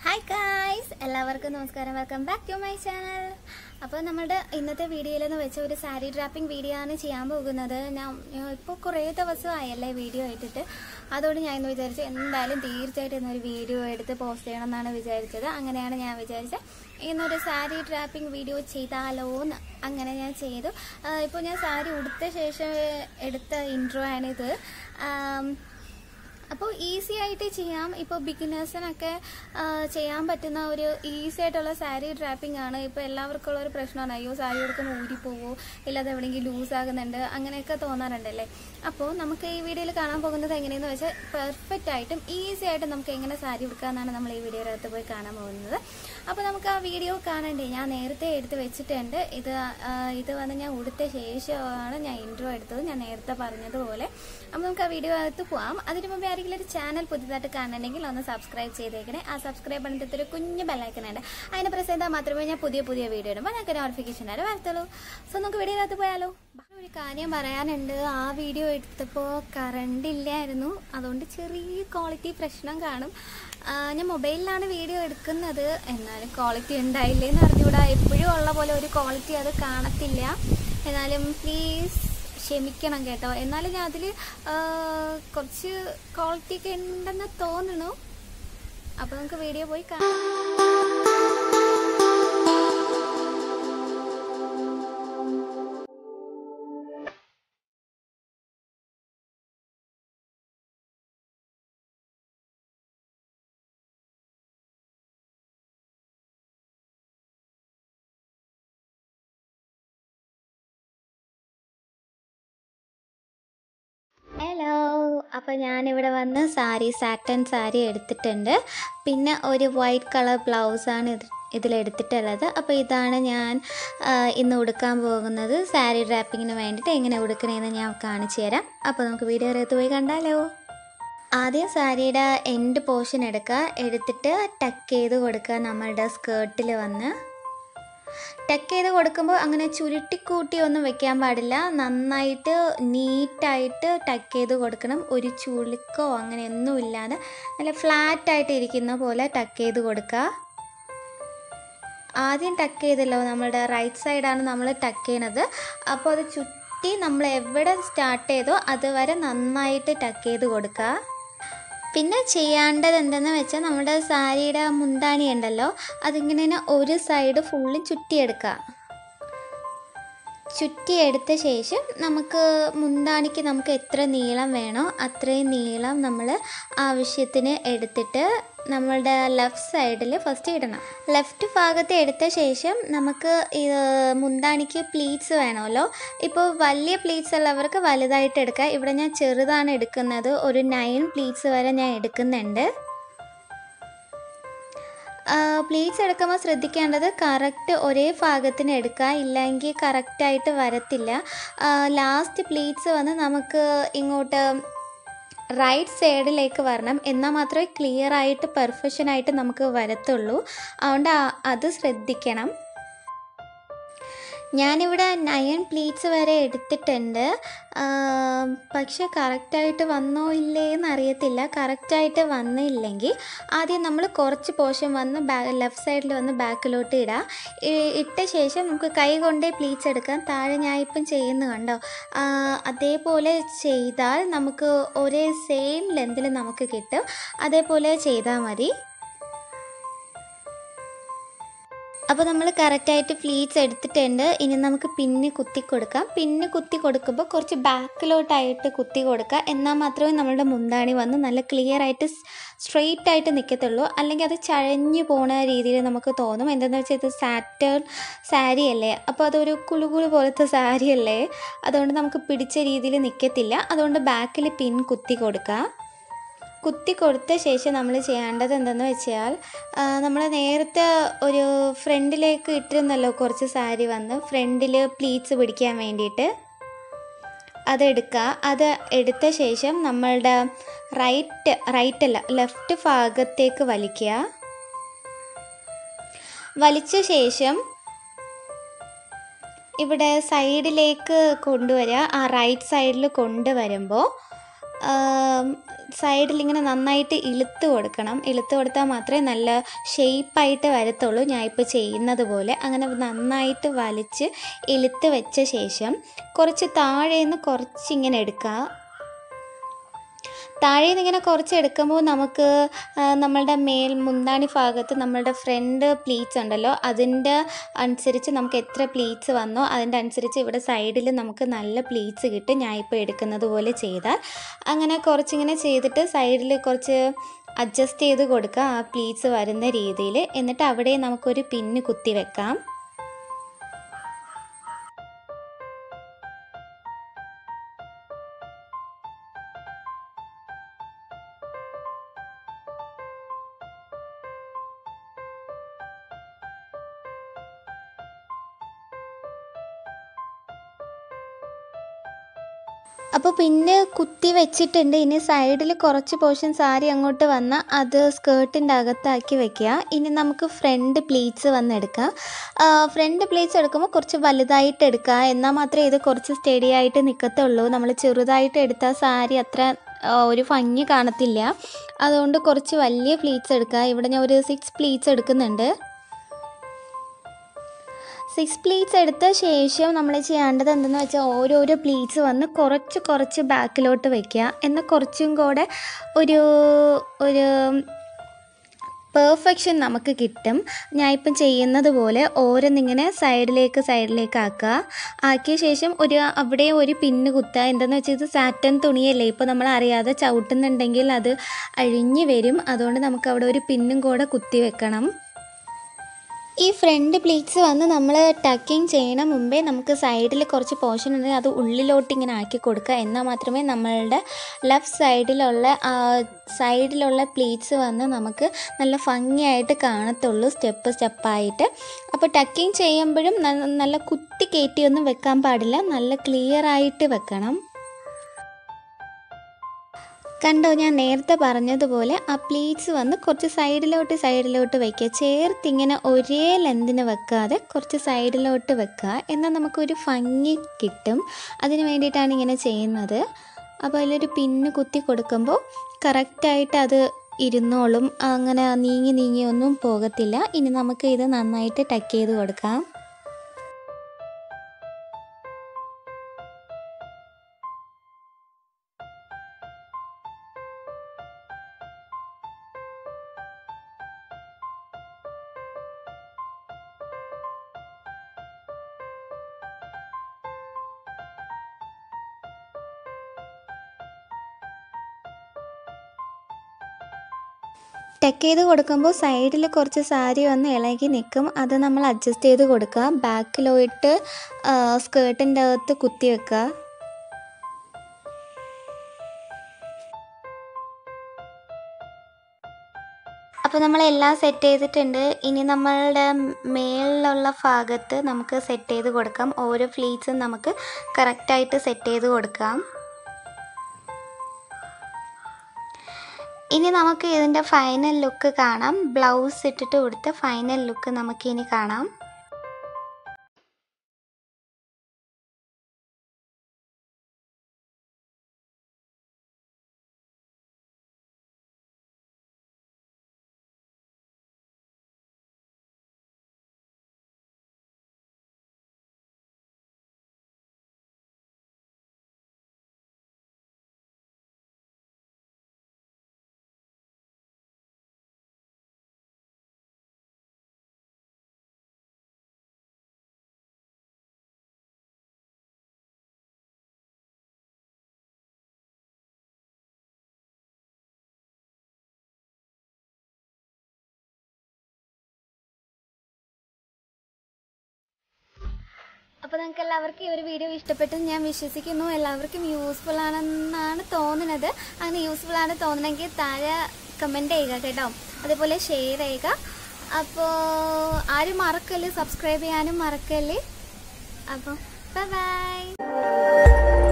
hi guys എല്ലാവർക്കും നമസ്കാരം welcome back to my channel അപ്പോൾ നമ്മുടെ ഇന്നത്തെ വീഡിയോയിൽ എന്ന് വെച്ച ഒരു സാരി ഡ്രാപ്പിംഗ് വീഡിയോ ആണ് ചെയ്യാൻ പോകുന്നത് ഞാൻ ഇപ്പോൾ കുറേ ദിവസമായല്ലേ വീഡിയോ ഇട്ടിട്ട് അതുകൊണ്ട് ഞാൻ ഇന്ന് വിചാരിച്ചു എന്തായാലും തീർച്ചയായിട്ടും ഇന്നൊരു വീഡിയോ എടുത്ത് പോസ്റ്റ് ചെയ്യണം എന്നാണ് വിചാരിച്ചത് അങ്ങനെയാണ് ഞാൻ വിചാരിച്ചത് ഇന്നൊരു സാരി ഡ്രാപ്പിംഗ് വീഡിയോ ചെയ്താലോ എന്ന് അങ്ങനെ ഞാൻ ചെയ്തു ഇപ്പോൾ ഞാൻ സാരി ഉടുത്ത ശേഷം എടുത്ത ഇൻട്രോ ആണിത് ആം, അപ്പോൾ ഈസി ആയിട്ട് ചെയ്യാം ഇപ്പോൾ ബിഗിനേഴ്സിനൊക്കെ ചെയ്യാൻ പറ്റുന്ന ഒരു ഈസി ആയിട്ടുള്ള സാരി ഡ്രാപ്പിംഗ് ആണ് ഇപ്പോൾ എല്ലാവർക്കും ഉള്ള ഒരു പ്രശ്നമാണ് അയ്യോ സാരി എടുക്കുമ്പോൾ ഊരിപ്പോവോ ഇല്ലാതെ എവിടെയെങ്കിലും ലൂസ് ആകുന്നുണ്ട് അങ്ങനെയൊക്കെ തോന്നാറുണ്ടല്ലേ അപ്പോൾ നമുക്ക് ഈ വീഡിയോയിൽ കാണാൻ പോകുന്നത് എങ്ങനെയെന്ന് വെച്ചാൽ പെർഫെക്റ്റ് ആയിട്ടും ഈസി ആയിട്ടും നമുക്ക് എങ്ങനെ സാരി എടുക്കാമെന്നാണ് നമ്മൾ ഈ വീഡിയോയിനകത്ത് പോയി കാണാൻ പോകുന്നത് അപ്പോൾ നമുക്ക് ആ വീഡിയോ കാണണ്ടേ ഞാൻ നേരത്തെ എടുത്ത് വെച്ചിട്ടുണ്ട് ഇത് ആ, ഇത് വന്ന് ഞാൻ ഉടുത്ത ശേഷമാണ് ഞാൻ ഇൻട്രോ എടുത്തത് ഞാൻ നേരത്തെ പറഞ്ഞതുപോലെ അപ്പോൾ നമുക്ക് ആ വീഡിയോ അകത്ത് പോവാം അതിന് മുമ്പേ ആരെങ്കിലും ഒരു ചാനൽ പുതിയതായിട്ട് കാണണമെങ്കിൽ ഒന്ന് സബ്സ്ക്രൈബ് ചെയ്തേക്കണേ ആ സബ്സ്ക്രൈബ് பண்ணிட்டு ഒരു കുഞ്ഞ് ബെല്ലൈക്കൺ ഉണ്ട് അതിനെ പ്രസ് ചെയ്താൽ മാത്രമേ ഞാൻ പുതിയ പുതിയ വീഡിയോ ഇടുമ്പോൾ ഞങ്ങൾക്ക് നോട്ടിഫിക്കേഷൻ ആയിട്ട് വരത്തുള്ളൂ സോ നമുക്ക് വീഡിയോയിനകത്ത് പോയാലോ ഒരു കാര്യം പറയാനുണ്ട് ആ വീഡിയോ എടുത്തപ്പോൾ കറണ്ട് ഇല്ലായിരുന്നു അതുകൊണ്ട് ചെറിയ ക്വാളിറ്റി പ്രശ്നം കാണും ആ, ഞാൻ മൊബൈലിലാണ് വീഡിയോ എടുക്കുന്നത് എന്നാലും ക്വാളിറ്റി ഉണ്ടായില്ലേന്ന് അറിഞ്ഞൂടാ എപ്പോഴും ഉള്ള പോലെ ഒരു ക്വാളിറ്റി അത് കാണത്തില്ല എന്നാലും പ്ലീസ് ക്ഷമിക്കണം കേട്ടോ എന്നാലും ഞാൻ അതിൽ കുറച്ച് ക്വാളിറ്റി ഒക്കെ ഉണ്ടെന്ന് തോന്നുന്നു അപ്പോൾ നമുക്ക് വീഡിയോ പോയി കാണാം ഹലോ അപ്പോൾ ഞാനിവിടെ വന്ന് സാരി സാറ്റൻ സാരി എടുത്തിട്ടുണ്ട് പിന്നെ ഒരു വൈറ്റ് കളർ ബ്ലൗസാണ് ഇത് ഇതിലെടുത്തിട്ടുള്ളത് അപ്പോൾ ഇതാണ് ഞാൻ ആ, ഇന്ന് ഉടുക്കാൻ പോകുന്നത് സാരി ഡ്രാപ്പിങ്ങിന് വേണ്ടിയിട്ട് എങ്ങനെ ഉടുക്കണമെന്ന് ഞാൻ കാണിച്ചു തരാം അപ്പോൾ നമുക്ക് വീഡിയോ അകത്ത് പോയി കണ്ടാലോ ആദ്യം സാരിയുടെ എൻഡ് പോർഷൻ എടുക്കുക എടുത്തിട്ട് ടക്ക് ചെയ്ത് കൊടുക്കുക നമ്മളുടെ സ്കേർട്ടിൽ വന്ന് ടക്ക് ചെയ്ത് കൊടുക്കുമ്പോൾ അങ്ങനെ ചുരുട്ടിക്കൂട്ടി ഒന്നും വെക്കാൻ പാടില്ല നന്നായിട്ട് നീറ്റായിട്ട് ടക്ക് ചെയ്ത് കൊടുക്കണം ഒരു ചുളുക്കോ അങ്ങനെയൊന്നും ഇല്ലാതെ നല്ല ഫ്ലാറ്റായിട്ട് ഇരിക്കുന്ന പോലെ ടക്ക് ചെയ്ത് കൊടുക്കുക ആദ്യം ടക്ക് ചെയ്തല്ലോ നമ്മുടെ റൈറ്റ് സൈഡാണ് നമ്മൾ ടക്ക് ചെയ്യണത് അപ്പോൾ അത് ചുറ്റി നമ്മൾ എവിടെ സ്റ്റാർട്ട് ചെയ്തോ അതുവരെ നന്നായിട്ട് ടക്ക് ചെയ്ത് കൊടുക്കുക പിന്നെ ചെയ്യേണ്ടത് എന്തെന്ന് വെച്ചാൽ നമ്മുടെ സാരിയുടെ മുന്താണി ഉണ്ടല്ലോ അതിങ്ങനെ ഒരു സൈഡ് ഫുള്ളും ചുറ്റിയെടുക്കുക ചുറ്റിയെടുത്ത ശേഷം നമുക്ക് മുന്താണിക്ക് നമുക്ക് എത്ര നീളം വേണോ അത്രയും നീളം നമ്മൾ ആവശ്യത്തിന് എടുത്തിട്ട് നമ്മളുടെ ലെഫ്റ്റ് സൈഡിൽ ഫസ്റ്റ് ഇടണം ലെഫ്റ്റ് ഭാഗത്ത് എടുത്ത ശേഷം നമുക്ക് ഇത് മുന്താണിക്ക് പ്ലീറ്റ്സ് വേണമല്ലോ ഇപ്പോൾ വലിയ പ്ലീറ്റ്സ് ഉള്ളവർക്ക് വലുതായിട്ട് എടുക്കാം ഇവിടെ ഞാൻ ചെറുതാണ് എടുക്കുന്നത് ഒരു നയൻ പ്ലീറ്റ്സ് വരെ ഞാൻ എടുക്കുന്നുണ്ട് പ്ലീറ്റ്സ് എടുക്കുമ്പോൾ ശ്രദ്ധിക്കേണ്ടത് കറക്റ്റ് ഒരേ ഭാഗത്തിന് എടുക്കുക ഇല്ലെങ്കിൽ കറക്റ്റായിട്ട് വരത്തില്ല ലാസ്റ്റ് പ്ലീറ്റ്സ് വന്ന് നമുക്ക് ഇങ്ങോട്ട് റൈറ്റ് സൈഡിലേക്ക് വരണം എന്നാൽ മാത്രമേ ക്ലിയർ ആയിട്ട് പെർഫെക്ഷൻ ആയിട്ട് നമുക്ക് വരത്തുള്ളൂ അതുകൊണ്ട് ആ- അത് ശ്രദ്ധിക്കണം ഞാനിവിടെ നയൻ പ്ലീറ്റ്സ് വരെ എടുത്തിട്ടുണ്ട് ആം, പക്ഷെ കറക്റ്റായിട്ട് വന്നോ ഇല്ലേ എന്നറിയത്തില്ല കറക്റ്റായിട്ട് വന്നില്ലെങ്കിൽ ആദ്യം നമ്മൾ കുറച്ച് പോർഷൻ വന്ന് ബാ ലെഫ്റ്റ് സൈഡിൽ വന്ന് ബാക്കിലോട്ട് ഇടുക ഇ- ഇട്ട ശേഷം നമുക്ക് കൈ കൊണ്ടേ പ്ലീറ്റ്സ് എടുക്കാം താഴെ ഞാൻ ഇപ്പം ചെയ്യുന്നു കണ്ടോ ആ, അതേപോലെ ചെയ്താൽ നമുക്ക് ഒരേ സെയിം ലെന്തിൽ നമുക്ക് കിട്ടും അതേപോലെ ചെയ്താൽ മതി അപ്പോൾ നമ്മൾ കറക്റ്റായിട്ട് ഫ്ലീറ്റ്സ് എടുത്തിട്ടുണ്ട് ഇനി നമുക്ക് പിന്ന് കുത്തി കൊടുക്കാം പിന്ന് കുത്തി കൊടുക്കുമ്പോൾ കുറച്ച് ബാക്കിലോട്ടായിട്ട് കുത്തി കൊടുക്കുക എന്നാൽ മാത്രമേ നമ്മളുടെ മുന്താണി വന്ന് നല്ല ക്ലിയർ ആയിട്ട് സ്ട്രെയിറ്റ് ആയിട്ട് നിൽക്കത്തുള്ളൂ അല്ലെങ്കിൽ അത് ചഴഞ്ഞു പോണ രീതിയിൽ നമുക്ക് തോന്നും എന്താണെന്ന് വെച്ചാൽ ഇത് സാറ്റേൺ സാരി അല്ലേ അപ്പോൾ അതൊരു കുളുകുളു പോലത്തെ സാരി അല്ലേ അതുകൊണ്ട് നമുക്ക് പിടിച്ച രീതിയിൽ നിൽക്കത്തില്ല അതുകൊണ്ട് ബാക്കിൽ പിൻ കുത്തി കൊടുക്കുക കുത്തി കൊടുത്ത ശേഷം നമ്മൾ ചെയ്യേണ്ടത് എന്തെന്ന് വെച്ചാൽ നമ്മൾ നേരത്തെ ഒരു ഫ്രണ്ടിലേക്ക് ഇട്ടിരുന്നല്ലോ കുറച്ച് സാരി വന്ന് ഫ്രണ്ടിൽ പ്ലീറ്റ്സ് പിടിക്കാൻ വേണ്ടിയിട്ട് അതെടുക്കുക അത് എടുത്ത ശേഷം നമ്മളുടെ റൈറ്റ് റൈറ്റ് അല്ല ലെഫ്റ്റ് ഭാഗത്തേക്ക് വലിക്കുക വലിച്ച ശേഷം ഇവിടെ സൈഡിലേക്ക് കൊണ്ടുവരിക ആ റൈറ്റ് സൈഡിൽ കൊണ്ടുവരുമ്പോൾ സൈഡിൽ ഇങ്ങനെ നന്നായിട്ട് ഇളുത്ത് കൊടുക്കണം ഇളുത്ത് കൊടുത്താൽ മാത്രമേ നല്ല ഷേപ്പായിട്ട് വരത്തുള്ളൂ ഞാൻ ഇപ്പോൾ ചെയ്യുന്നത് പോലെ അങ്ങനെ നന്നായിട്ട് വലിച്ച് ഇളുത്ത് വെച്ച ശേഷം കുറച്ച് താഴേന്ന് കുറച്ചിങ്ങനെ എടുക്കുക താഴെ നിന്ന് ഇങ്ങനെ കുറച്ച് എടുക്കുമ്പോൾ നമുക്ക് ആ, നമ്മളുടെ മേൽ മുന്താണി ഭാഗത്ത് നമ്മളുടെ ഫ്രണ്ട് പ്ലീറ്റ്സ് ഉണ്ടല്ലോ അതിൻ്റെ അനുസരിച്ച് നമുക്ക് എത്ര പ്ലീറ്റ്സ് വന്നോ അതിൻ്റെ അനുസരിച്ച് ഇവിടെ സൈഡിൽ നമുക്ക് നല്ല പ്ലീറ്റ്സ് കിട്ടും ഞാൻ ഇപ്പോൾ എടുക്കുന്നത് പോലെ ചെയ്താൽ അങ്ങനെ കുറച്ചിങ്ങനെ ചെയ്തിട്ട് സൈഡിൽ കുറച്ച് അഡ്ജസ്റ്റ് ചെയ്ത് കൊടുക്കുക ആ പ്ലീറ്റ്സ് വരുന്ന രീതിയിൽ എന്നിട്ട് അവിടെ നമുക്കൊരു പിന്ന് കുത്തി വെക്കാം അപ്പോൾ പിന്നെ കുത്തി വെച്ചിട്ടുണ്ട് ഇനി സൈഡിൽ കുറച്ച് പോർഷൻ സാരി അങ്ങോട്ട് വന്നാൽ അത് സ്കേർട്ടിൻ്റെ അകത്താക്കി വെക്കുക ഇനി നമുക്ക് ഫ്രണ്ട് പ്ലീറ്റ്സ് വന്നെടുക്കാം ഫ്രണ്ട് പ്ലീറ്റ്സ് എടുക്കുമ്പോൾ കുറച്ച് വലുതായിട്ട് എടുക്കുക എന്നാൽ മാത്രമേ ഇത് കുറച്ച് സ്റ്റഡി ആയിട്ട് നിൽക്കത്തുള്ളൂ നമ്മൾ ചെറുതായിട്ട് എടുത്താൽ സാരി അത്ര ആ, ഒരു ഭംഗി കാണത്തില്ല അതുകൊണ്ട് കുറച്ച് വലിയ പ്ലീറ്റ്സ് എടുക്കുക ഇവിടെ ഞാൻ ഒരു സിക്സ് പ്ലീറ്റ്സ് എടുക്കുന്നുണ്ട് സിക്സ് പ്ലീറ്റ്സ് എടുത്ത ശേഷം നമ്മൾ ചെയ്യേണ്ടത് എന്തെന്ന് വെച്ചാൽ ഓരോരോ പ്ലീറ്റ്സ് വന്ന് കുറച്ച് കുറച്ച് ബാക്കിലോട്ട് വെക്കുക എന്നാൽ കുറച്ചും കൂടെ ഒരു ഒരു പെർഫെക്ഷൻ നമുക്ക് കിട്ടും ഞാൻ ഇപ്പം ചെയ്യുന്നത് പോലെ ഓരോന്നിങ്ങനെ സൈഡിലേക്ക് സൈഡിലേക്ക് ആക്കുക ആക്കിയ ശേഷം ഒരു അവിടെ ഒരു പിന്ന് കുത്തുക എന്താണെന്ന് വെച്ചാൽ ഇത് സാറ്റൻ തുണിയല്ലേ ഇപ്പോൾ നമ്മൾ അറിയാതെ ചവിട്ടുന്നുണ്ടെങ്കിൽ അത് അഴിഞ്ഞ് വരും അതുകൊണ്ട് നമുക്ക് അവിടെ ഒരു പിന്നും കൂടെ കുത്തി വെക്കണം ഈ ഫ്രണ്ട് പ്ലീറ്റ്സ് വന്ന് നമ്മൾ ടക്കിങ് ചെയ്യണ മുമ്പേ നമുക്ക് സൈഡിൽ കുറച്ച് പോർഷൻ ഉണ്ടെങ്കിൽ അത് ഉള്ളിലോട്ട് ഇങ്ങനെ ആക്കി കൊടുക്കുക എന്നാൽ മാത്രമേ നമ്മളുടെ ലെഫ്റ്റ് സൈഡിലുള്ള ആ സൈഡിലുള്ള പ്ലീറ്റ്സ് വന്ന് നമുക്ക് നല്ല ഭംഗിയായിട്ട് കാണത്തുള്ളൂ സ്റ്റെപ്പ് സ്റ്റെപ്പായിട്ട് അപ്പോൾ ടക്കിങ് ചെയ്യുമ്പോഴും ന- നല്ല കുത്തി കയറ്റിയൊന്നും വെക്കാൻ പാടില്ല നല്ല ക്ലിയർ ആയിട്ട് വെക്കണം കണ്ടോ ഞാൻ നേരത്തെ പറഞ്ഞതുപോലെ ആ പ്ലീറ്റ്സ് വന്ന് കുറച്ച് സൈഡിലോട്ട് സൈഡിലോട്ട് വയ്ക്കുക ചേർത്ത് ഇങ്ങനെ ഒരേ ലെന്തിന് വെക്കാതെ കുറച്ച് സൈഡിലോട്ട് വെക്കുക എന്നാൽ നമുക്കൊരു ഭംഗി കിട്ടും അതിന് വേണ്ടിയിട്ടാണ് ഇങ്ങനെ ചെയ്യുന്നത് അപ്പോൾ അതിലൊരു പിന്ന് കുത്തി കൊടുക്കുമ്പോൾ കറക്റ്റായിട്ട് അത് ഇരുന്നോളും അങ്ങനെ നീങ്ങി നീങ്ങി ഒന്നും പോകത്തില്ല ഇനി നമുക്ക് ഇത് നന്നായിട്ട് ടക്ക് ചെയ്ത് കൊടുക്കാം ടെക്ക് ചെയ്ത് കൊടുക്കുമ്പോൾ സൈഡിൽ കുറച്ച് സാരി വന്ന് ഇളകി നിൽക്കും അത് നമ്മൾ അഡ്ജസ്റ്റ് ചെയ്ത് കൊടുക്കുക ബാക്കിലോട്ട് സ്കേർട്ടിൻ്റെ അകത്ത് കുത്തി വെക്കുക അപ്പോൾ നമ്മൾ എല്ലാം സെറ്റ് ചെയ്തിട്ടുണ്ട് ഇനി നമ്മളുടെ മേളിലുള്ള ഭാഗത്ത് നമുക്ക് സെറ്റ് ചെയ്ത് കൊടുക്കാം ഓരോ ഫ്ലീറ്റ്സും നമുക്ക് കറക്റ്റായിട്ട് സെറ്റ് ചെയ്ത് കൊടുക്കാം ഇനി നമുക്ക് ഇതിൻ്റെ ഫൈനൽ ലുക്ക് കാണാം ബ്ലൗസ് ഇട്ടിട്ട് കൊടുത്ത ഫൈനൽ ലുക്ക് നമുക്ക് ഇനി കാണാം അപ്പോൾ നിങ്ങൾക്ക് എല്ലാവർക്കും ഈ ഒരു വീഡിയോ ഇഷ്ടപ്പെട്ടെന്ന് ഞാൻ വിശ്വസിക്കുന്നു എല്ലാവർക്കും യൂസ്ഫുൾ ആണെന്നാണ് തോന്നുന്നത് അങ്ങനെ യൂസ്ഫുൾ ആണ് തോന്നണമെങ്കിൽ താഴെ കമൻറ്റ് ചെയ്യുക കേട്ടോ അതേപോലെ ഷെയർ ചെയ്യുക അപ്പോൾ ആരും മറക്കല്ലേ സബ്സ്ക്രൈബ് ചെയ്യാനും മറക്കല്ലേ അപ്പോൾ ബൈ